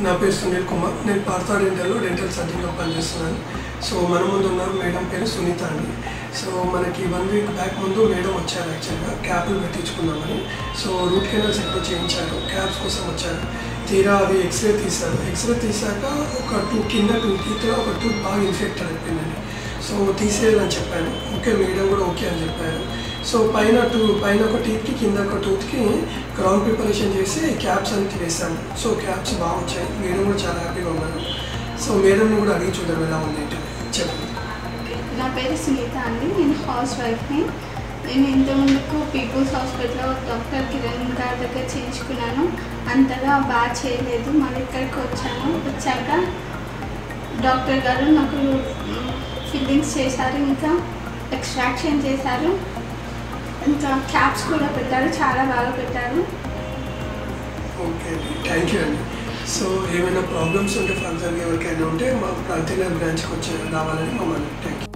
నా పేరు సునీల్ కుమార్ నేను పార్థా డెంటల్లో డెంటల్ సర్జన్గా పనిచేస్తున్నాను సో మన ముందు ఉన్నారు మేడం పేరు సునీత అండి సో మనకి వన్ వీక్ బ్యాక్ ముందు మేడం వచ్చారు యాక్చువల్గా క్యాప్లు పెట్టించుకుందామని సో రూట్ కెనాల్స్ ఎక్కడో చేయించారు క్యాప్స్ కోసం వచ్చారు తీరా అవి ఎక్స్రే తీశారు ఎక్స్రే తీసాక ఒక టూ కింద టూ టీత్లో ఒక టూ బాగా ఇన్ఫెక్టెడ్ అయిపోయిందండి సో తీసేయాలని చెప్పాను ఓకే మేడం కూడా ఓకే అని చెప్పారు సో పైన టూ పైన ఒక టీత్కి కింద ఒక టూత్కి క్రౌన్ ప్రిపరేషన్ చేసి క్యాప్స్ అనేది వేసాము సో క్యాప్స్ బాగా వచ్చాయి మేడం కూడా చాలా హ్యాపీగా ఉన్నారు సో మేడంని కూడా అడిగి చూద్దాం ఎలా ఉంది ఏంటి చెప్పండి నా పేరు సునీత అండి నేను హౌస్ వైఫ్ని నేను ఇంతకుముందుకు పీపుల్స్ హాస్పిటల్లో డాక్టర్ కిరణ్ గారి దగ్గర చేయించుకున్నాను అంతగా బాగా చేయలేదు మళ్ళీ ఇక్కడికి వచ్చాను వచ్చాక డాక్టర్ గారు నాకు ఫిల్లింగ్స్ చేశారు ఇంకా ఎక్స్ట్రాక్షన్ చేశారు ఇంకా క్యాప్స్ కూడా పెట్టారు చాలా బాగా పెట్టారు ఓకే అండి థ్యాంక్ యూ అండి సో ఏమైనా ప్రాబ్లమ్స్ ఉంటే ఫర్దర్గా ఎవరికైనా ఉంటే మా ప్రతినర్ బ్రాంచ్కి వచ్చి రావాలని మమ్మల్ని థ్యాంక్ యూ